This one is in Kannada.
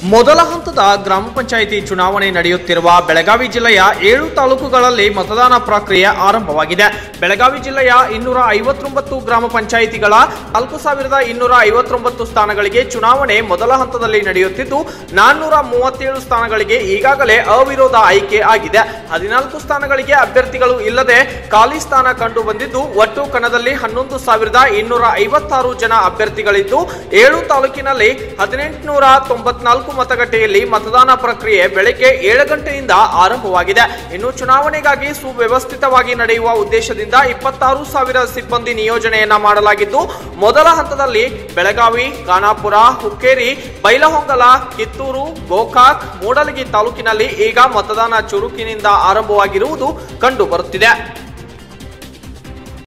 ಮೊದಲ ಹಂತದ ಗ್ರಾಮ ಪಂಚಾಯಿತಿ ಚುನಾವಣೆ ನಡೆಯುತ್ತಿರುವ ಬೆಳಗಾವಿ ಜಿಲ್ಲೆಯ ಏಳು ತಾಲೂಕುಗಳಲ್ಲಿ ಮತದಾನ ಪ್ರಕ್ರಿಯೆ ಆರಂಭವಾಗಿದೆ ಬೆಳಗಾವಿ ಜಿಲ್ಲೆಯ ಇನ್ನೂರ ಐವತ್ತೊಂಬತ್ತು ಗ್ರಾಮ ಪಂಚಾಯಿತಿಗಳ ನಾಲ್ಕು ಸಾವಿರದ ಇನ್ನೂರ ಐವತ್ತೊಂಬತ್ತು ಸ್ಥಾನಗಳಿಗೆ ಚುನಾವಣೆ ಮೊದಲ ಹಂತದಲ್ಲಿ ನಡೆಯುತ್ತಿದ್ದು ನಾನ್ನೂರ ಮೂವತ್ತೇಳು ಸ್ಥಾನಗಳಿಗೆ ಈಗಾಗಲೇ ಅವಿರೋಧ ಆಯ್ಕೆ ಆಗಿದೆ ಹದಿನಾಲ್ಕು ಸ್ಥಾನಗಳಿಗೆ ಅಭ್ಯರ್ಥಿಗಳು ಇಲ್ಲದೆ ಖಾಲಿ ಸ್ಥಾನ ಕಂಡು ಬಂದಿದ್ದು ಒಟ್ಟು ಕಣದಲ್ಲಿ ಹನ್ನೊಂದು ಸಾವಿರದ ಇನ್ನೂರ ಐವತ್ತಾರು ಜನ ಅಭ್ಯರ್ಥಿಗಳಿದ್ದು ಏಳು ತಾಲೂಕಿನಲ್ಲಿ ಹದಿನೆಂಟುನೂರ ತೊಂಬತ್ನಾಲ್ಕು ಮತಗಟ್ಟೆಯಲ್ಲಿ ಮತದಾನ ಪ್ರಕ್ರಿಯೆ ಬೆಳಗ್ಗೆ ಏಳು ಗಂಟೆಯಿಂದ ಆರಂಭವಾಗಿದೆ ಇನ್ನು ಚುನಾವಣೆಗಾಗಿ ಸುವ್ಯವಸ್ಥಿತವಾಗಿ ನಡೆಯುವ ಉದ್ದೇಶದಿಂದ ಇಪ್ಪತ್ತಾರು ಸಾವಿರ ಸಿಬ್ಬಂದಿ ನಿಯೋಜನೆಯನ್ನ ಮಾಡಲಾಗಿದ್ದು ಮೊದಲ ಹಂತದಲ್ಲಿ ಬೆಳಗಾವಿ ಖಾನಾಪುರ ಹುಕ್ಕೇರಿ ಬೈಲಹೊಂಗಲ ಕಿತ್ತೂರು ಗೋಕಾಕ್ ಮೂಡಲಗಿ ತಾಲೂಕಿನಲ್ಲಿ ಈಗ ಮತದಾನ ಚುರುಕಿನಿಂದ ಆರಂಭವಾಗಿರುವುದು ಕಂಡು ಬರುತ್ತಿದೆ